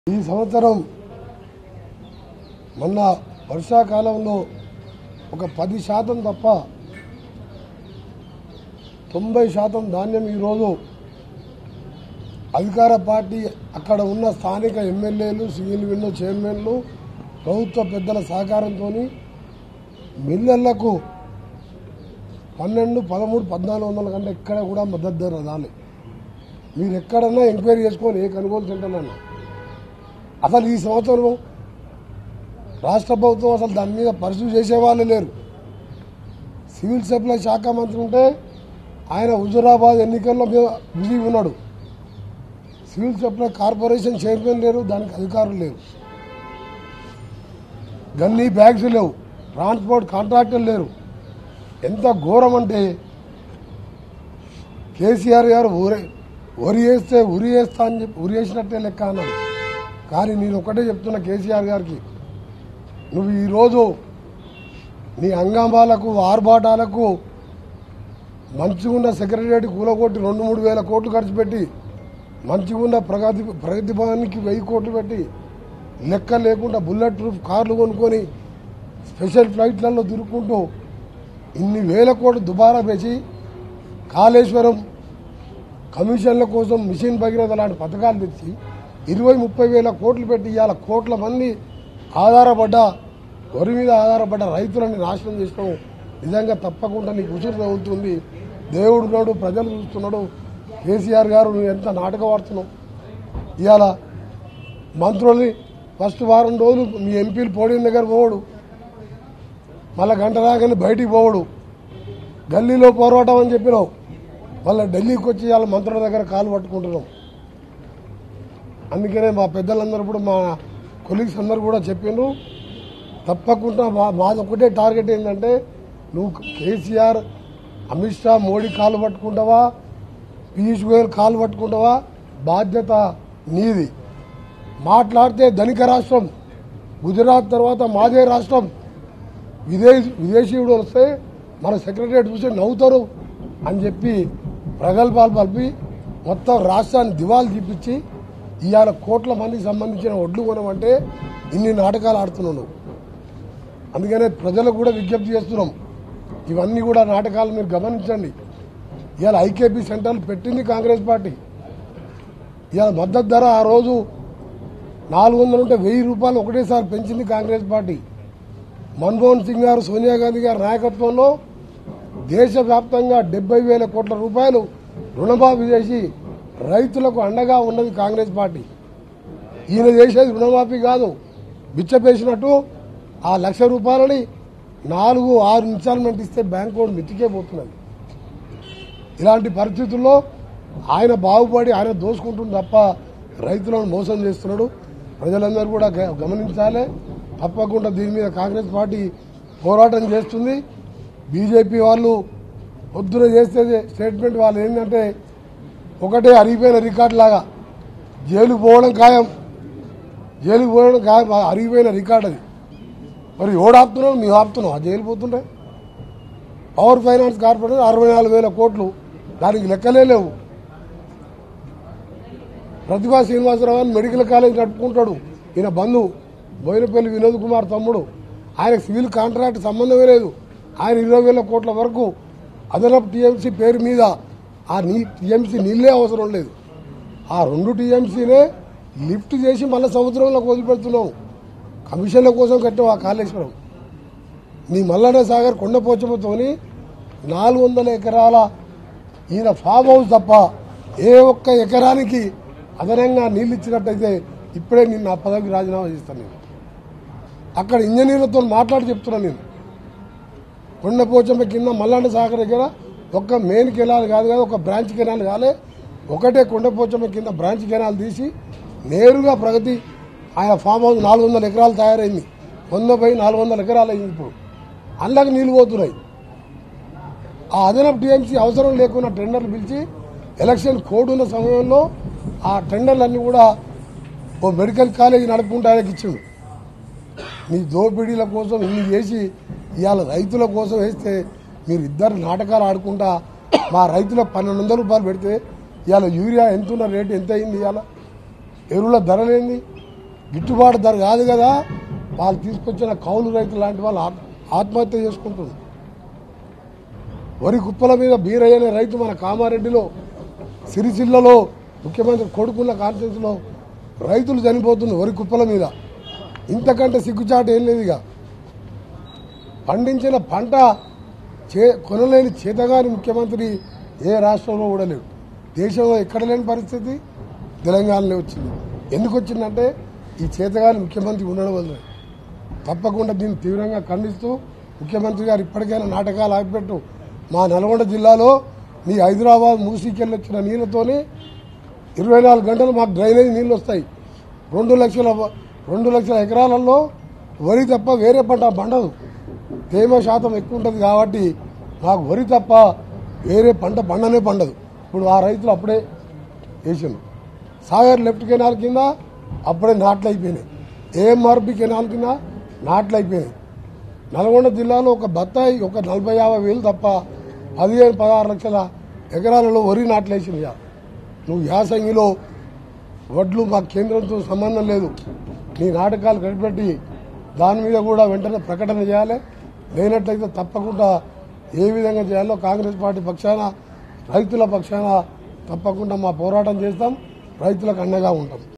ఈ సంవత్సరం మొన్న వర్షాకాలంలో ఒక పది శాతం తప్ప తొంభై శాతం ధాన్యం ఈరోజు అధికార పార్టీ అక్కడ ఉన్న స్థానిక ఎమ్మెల్యేలు సింగిల్ విండో చైర్మన్లు ప్రభుత్వ పెద్దల సహకారంతో మిల్లర్లకు పన్నెండు పదమూడు పద్నాలుగు వందల కంటే ఎక్కడ కూడా మద్దతు ధర రాలే మీరు ఎక్కడన్నా ఎంక్వైరీ చేసుకొని ఏ కొనుగోలు సెంటర్లన్నా అసలు ఈ సంవత్సరం రాష్ట్ర ప్రభుత్వం అసలు దాని మీద పరిశీలి చేసేవాళ్ళు లేరు సివిల్ సప్లై శాఖ మంత్రి ఉంటే ఆయన హుజురాబాద్ ఎన్నికల్లో మీద బిజీ ఉన్నాడు సివిల్ సప్లై కార్పొరేషన్ చైర్మన్ లేరు దానికి అధికారులు లేరు గన్నీ బ్యాగ్స్ లేవు ట్రాన్స్పోర్ట్ కాంట్రాక్టర్లు లేరు ఎంత ఘోరం అంటే కేసీఆర్ గారు ఊరే ఉరి వేస్తే ఉరి వేస్తా అని చెప్పి ఉరి వేసినట్టే లెక్క అన్నాడు కానీ నేను ఒకటే చెప్తున్నా కేసీఆర్ గారికి నువ్వు ఈరోజు నీ అంగాంబాలకు ఆర్భాటాలకు మంచిగున్న సెక్రటరియట్ కూలగొట్టి రెండు మూడు వేల కోట్లు ఖర్చు పెట్టి మంచిగున్న ప్రగతి ప్రగతి భవన్కి వెయ్యి కోట్లు పెట్టి లెక్క లేకుండా బుల్లెట్ ప్రూఫ్ కార్లు కొనుక్కొని స్పెషల్ ఫ్లైట్లలో తిరుక్కుంటూ ఇన్ని వేల కోట్లు దుబారా వేసి కాళేశ్వరం కమిషన్ల కోసం మిషన్ భగీరథ లాంటి పథకాలు తెచ్చి ఇరవై ముప్పై వేల కోట్లు పెట్టి ఇవాళ కోట్ల మంది ఆధారపడ్డ వరి మీద ఆధారపడ్డ రైతులని నాశనం చేసినాం నిజంగా తప్పకుండా నీకు ఉసురు తగులుతుంది దేవుడు ఉన్నాడు ప్రజలు చూస్తున్నాడు కేసీఆర్ గారు నువ్వు ఎంత నాటకం ఆడుతున్నావు ఇవాళ మంత్రుల్ని ఫస్ట్ వారం రోజులు మీ ఎంపీలు పోడిన దగ్గర పోవడు మళ్ళా గంట రాగానే బయటికి పోవడు గల్లీలో పోరాటం అని చెప్పినావు మళ్ళీ ఢిల్లీకి వచ్చి వాళ్ళ మంత్రుల దగ్గర కాలు పట్టుకుంటున్నాం అందుకనే మా పెద్దలందరూ కూడా మా కొలీగ్స్ అందరూ కూడా చెప్పిండ్రు తప్పకుండా మా మాది ఒకటే టార్గెట్ ఏంటంటే నువ్వు కేసీఆర్ అమిత్ షా మోడీ కాలు పట్టుకుంటావా పీయూష్ గోయల్ కాలు పట్టుకుంటావా బాధ్యత నీది మాట్లాడితే ధనిక రాష్ట్రం గుజరాత్ తర్వాత మాదే రాష్ట్రం విదేశీ విదేశీయుడు వస్తే మన సెక్రటరియట్ చూసి నవ్వుతారు అని చెప్పి ప్రగల్భాలు పలిపి మొత్తం రాష్ట్రాన్ని దివాలు తీపిచ్చి ఇవాళ కోట్ల మందికి సంబంధించిన ఒడ్లు కొనమంటే ఇన్ని నాటకాలు ఆడుతున్నావు నువ్వు. అందుకనే ప్రజలకు కూడా విజ్ఞప్తి చేస్తున్నాం ఇవన్నీ కూడా నాటకాలు మీరు గమనించండి ఇవాళ ఐకేపీ సెంటర్లు పెట్టింది కాంగ్రెస్ పార్టీ ఇవాళ మద్దతు ధర ఆ రోజు నాలుగు వందలు ఉంటే వెయ్యి రూపాయలు ఒకటేసారి పెంచింది కాంగ్రెస్ పార్టీ మన్మోహన్ సింగ్ గారు సోనియా గాంధీ గారి నాయకత్వంలో దేశవ్యాప్తంగా డెబ్బై వేల కోట్ల రూపాయలు రుణమాఫీ చేసి రైతులకు అండగా ఉన్నది కాంగ్రెస్ పార్టీ ఈయన చేసేది రుణమాఫీ కాదు బిచ్చపేసినట్టు ఆ లక్ష రూపాయలని నాలుగు ఆరు ఇన్స్టాల్మెంట్ ఇస్తే బ్యాంక్ కూడా మితికే పోతున్నది ఇలాంటి పరిస్థితుల్లో ఆయన బాగుపడి ఆయన దోసుకుంటుంది తప్ప రైతులను మోసం చేస్తున్నాడు ప్రజలందరూ కూడా గ- గమనించాలి తప్పకుండా దీని మీద కాంగ్రెస్ పార్టీ పోరాటం చేస్తుంది బీజేపీ వాళ్ళు పొద్దున చేస్తే స్టేట్మెంట్ వాళ్ళు ఏంటంటే ఒకటే అరిగిపోయిన రికార్డు లాగా జైలుకు పోవడం ఖాయం జైలుకు పోవడం ఖాయం ఆ అరిగిపోయిన రికార్డు అది మరి ఎవడు ఆపుతున్నావు మేము ఆపుతున్నాం ఆ జైలు పోతుంటే పవర్ ఫైనాన్స్ కార్పొరేషన్ అరవై నాలుగు వేల కోట్లు దానికి లెక్కలే లేవు ప్రతిభా శ్రీనివాసరావు అని మెడికల్ కాలేజ్ నడుపుకుంటాడు ఈయన బంధువు బోయినపల్లి వినోద్ కుమార్ తమ్ముడు ఆయనకు సివిల్ కాంట్రాక్ట్ సంబంధమే లేదు ఆయన ఇరవై వేల కోట్ల వరకు అదనపు టీఎంసీ పేరు మీద ఆ నీ టీఎంసీ నీళ్ళే అవసరం లేదు ఆ రెండు టీఎంసీనే లిఫ్ట్ చేసి మళ్ళీ సముద్రంలోకి వదిలిపెడుతున్నాం కమిషన్ల కోసం కట్టాం ఆ కాళేశ్వరం నీ మల్లన్న సాగర్ కొండపోచమతోని నాలుగు వందల ఎకరాల ఈయన ఫామ్ హౌస్ తప్ప ఏ ఒక్క ఎకరానికి అదనంగా నీళ్ళు ఇచ్చినట్టయితే ఇప్పుడే నేను నా పదవికి రాజీనామా చేస్తాను నేను అక్కడ ఇంజనీర్లతో మాట్లాడి చెప్తున్నాను నేను కొండపోచమ్మ కింద మల్లాండ సాగర్ దగ్గర ఒక్క మెయిన్ కెనాల్ కాదు కాదు ఒక బ్రాంచ్ కెనాల్ కాలే ఒకటే కొండపోచమ్మ కింద బ్రాంచ్ కెనాల్ తీసి నేరుగా ప్రగతి ఆయన ఫామ్ హౌస్ నాలుగు వందల ఎకరాలు తయారైంది వంద పై నాలుగు వందల ఎకరాలు అయింది ఇప్పుడు అందులోకి నీళ్లు పోతున్నాయి ఆ అదనపు టీఎంసీ అవసరం లేకుండా టెండర్లు పిలిచి ఎలక్షన్ కోడ్ ఉన్న సమయంలో ఆ టెండర్లన్నీ కూడా ఓ మెడికల్ కాలేజీ నడుపుకుంటూ ఆయనకి ఇచ్చిండు మీ దోపిడీల కోసం ఇన్ని చేసి ఇవాళ రైతుల కోసం వేస్తే మీరు ఇద్దరు నాటకాలు ఆడుకుంటా మా రైతులకు పన్నెండు వందల రూపాయలు పెడితే ఇవాళ యూరియా ఎంత ఉన్న రేటు ఎంత అయింది ఇవాళ ఎరువుల ధరలేంది గిట్టుబాటు ధర కాదు కదా వాళ్ళు తీసుకొచ్చిన కౌలు రైతులు లాంటి వాళ్ళు ఆత్మ- ఆత్మహత్య చేసుకుంటుంది వరి కుప్పల మీద బీరయ్య అనే రైతు మన కామారెడ్డిలో సిరిసిల్లలో ముఖ్యమంత్రి కొడుకున్న కాన్ఫరెన్స్లో రైతులు చనిపోతుంది వరి కుప్పల మీద ఇంతకంటే సిగ్గుచాటు ఏం లేదు ఇక పండించిన పంట చే కొనలేని చేతగాని ముఖ్యమంత్రి ఏ రాష్ట్రంలో కూడా లేవు దేశంలో ఎక్కడ లేని పరిస్థితి తెలంగాణలో వచ్చింది ఎందుకు వచ్చిందంటే ఈ చేతగాని ముఖ్యమంత్రి ఉండడం వల్ల తప్పకుండా దీన్ని తీవ్రంగా ఖండిస్తూ ముఖ్యమంత్రి గారు ఇప్పటికైనా నాటకాలు ఆగిపెట్టు మా నల్గొండ జిల్లాలో మీ హైదరాబాద్ మూసీకెళ్ళి వచ్చిన నీళ్ళతోనే ఇరవై నాలుగు గంటలు మాకు డ్రైనేజ్ నీళ్ళు వస్తాయి రెండు లక్షల రెండు లక్షల ఎకరాలలో వరి తప్ప వేరే పంట పండదు తేమ శాతం ఎక్కువ ఉంటుంది కాబట్టి మాకు వరి తప్ప వేరే పంట పండనే పండదు ఇప్పుడు ఆ రైతులు అప్పుడే వేసిండు సాగర్ లెఫ్ట్ కెనాల్ కింద అప్పుడే నాట్లు అయిపోయినాయి ఏఎంఆర్పి కెనాల్ కింద నాట్లు అయిపోయినాయి నల్గొండ జిల్లాలో ఒక బత్తాయి ఒక నలభై యాభై వేలు తప్ప పదిహేను పదహారు లక్షల ఎకరాలలో వరి నాట్లు వేసింది ఇక. నువ్వు యాసంగిలో వడ్లు మా కేంద్రంతో సంబంధం లేదు నీ నాటకాలు కనిపెట్టి దాని మీద కూడా వెంటనే ప్రకటన చేయాలి లేనట్లయితే తప్పకుండా ఏ విధంగా చేయాలో కాంగ్రెస్ పార్టీ పక్షాన రైతుల పక్షాన తప్పకుండా మా పోరాటం చేస్తాం రైతులకు అండగా ఉంటాం